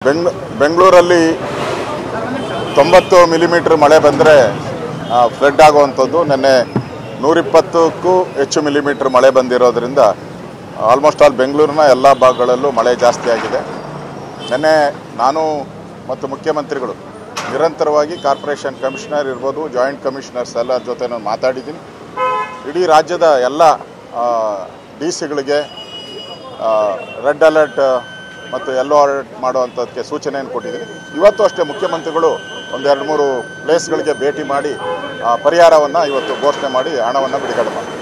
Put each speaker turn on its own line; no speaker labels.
ಬೆಂಗ್ ಬೆಂಗಳೂರಲ್ಲಿ ತೊಂಬತ್ತು ಮಿಲಿಮೀಟ್ರ್ ಮಳೆ ಬಂದರೆ ಫ್ಲಡ್ ಆಗುವಂಥದ್ದು ನಿನ್ನೆ ನೂರಿಪ್ಪತ್ತಕ್ಕೂ ಹೆಚ್ಚು ಮಿಲಿಮೀಟ್ರ್ ಮಳೆ ಬಂದಿರೋದ್ರಿಂದ ಆಲ್ಮೋಸ್ಟ್ ಆಲ್ ಬೆಂಗಳೂರಿನ ಎಲ್ಲ ಭಾಗಗಳಲ್ಲೂ ಮಳೆ ಜಾಸ್ತಿ ಆಗಿದೆ ನಿನ್ನೆ ನಾನು ಮತ್ತು ಮುಖ್ಯಮಂತ್ರಿಗಳು ನಿರಂತರವಾಗಿ ಕಾರ್ಪೊರೇಷನ್ ಕಮಿಷನರ್ ಇರ್ಬೋದು ಜಾಯಿಂಟ್ ಕಮಿಷನರ್ಸ್ ಎಲ್ಲ ಜೊತೆ ನಾನು ಮಾತಾಡಿದ್ದೀನಿ ಇಡೀ ರಾಜ್ಯದ ಎಲ್ಲ ಡಿ ಸಿಗಳಿಗೆ ರೆಡ್ ಅಲರ್ಟ್ ಮತ್ತು ಯೆಲ್ಲೋ ಅಲರ್ಟ್ ಮಾಡುವಂಥದ್ದಕ್ಕೆ ಸೂಚನೆಯನ್ನು ಕೊಟ್ಟಿದ್ದೀನಿ ಇವತ್ತು ಅಷ್ಟೇ ಮುಖ್ಯಮಂತ್ರಿಗಳು ಒಂದೆರಡು ಮೂರು ಪ್ಲೇಸ್ಗಳಿಗೆ ಭೇಟಿ ಮಾಡಿ ಆ, ಪರಿಹಾರವನ್ನು ಇವತ್ತು ಘೋಷಣೆ ಮಾಡಿ ಹಣವನ್ನು ಬಿಡುಗಡೆ ಮಾಡಿ